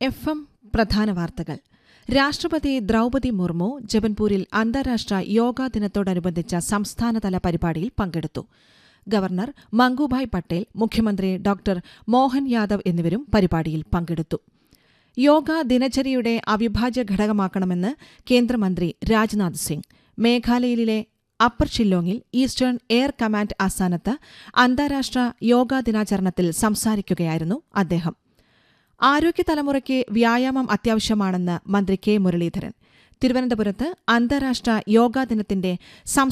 F M പ്രധാന വാർത്തകൾ രാഷ്ട്രപതി ദ്രൗപതി മുർമു ജബൻപൂരിൽ അന്താരാഷ്ട്ര യോഗാ ദിനത്തോടനുബന്ധിച്ച സംസ്ഥാനതല പരിപാടിയിൽ പങ്കെടുത്തു ഗവർണർ മംഗുഭായ് പട്ടേൽ മുഖ്യമന്ത്രി ഡോക്ടർ മോഹൻ യാദവ് എന്നിവരും പരിപാടിയിൽ പങ്കെടുത്തു യോഗ ദിനചര്യയുടെ അവിഭാജ്യ ഘടകമാക്കണമെന്ന് കേന്ദ്രമന്ത്രി രാജ്നാഥ് സിംഗ് മേഘാലയയിലെ അപ്പർ ഷില്ലോങ്ങിൽ ഈസ്റ്റേൺ എയർ കമാൻഡ് ആസ്ഥാനത്ത് അന്താരാഷ്ട്ര യോഗാ ദിനാചരണത്തിൽ സംസാരിക്കുകയായിരുന്നു അദ്ദേഹം ആരോഗ്യ തലമുറയ്ക്ക് വ്യായാമം അത്യാവശ്യമാണെന്ന് മന്ത്രി കെ മുരളീധരൻ തിരുവനന്തപുരത്ത് അന്താരാഷ്ട്ര യോഗാ ദിനത്തിന്റെ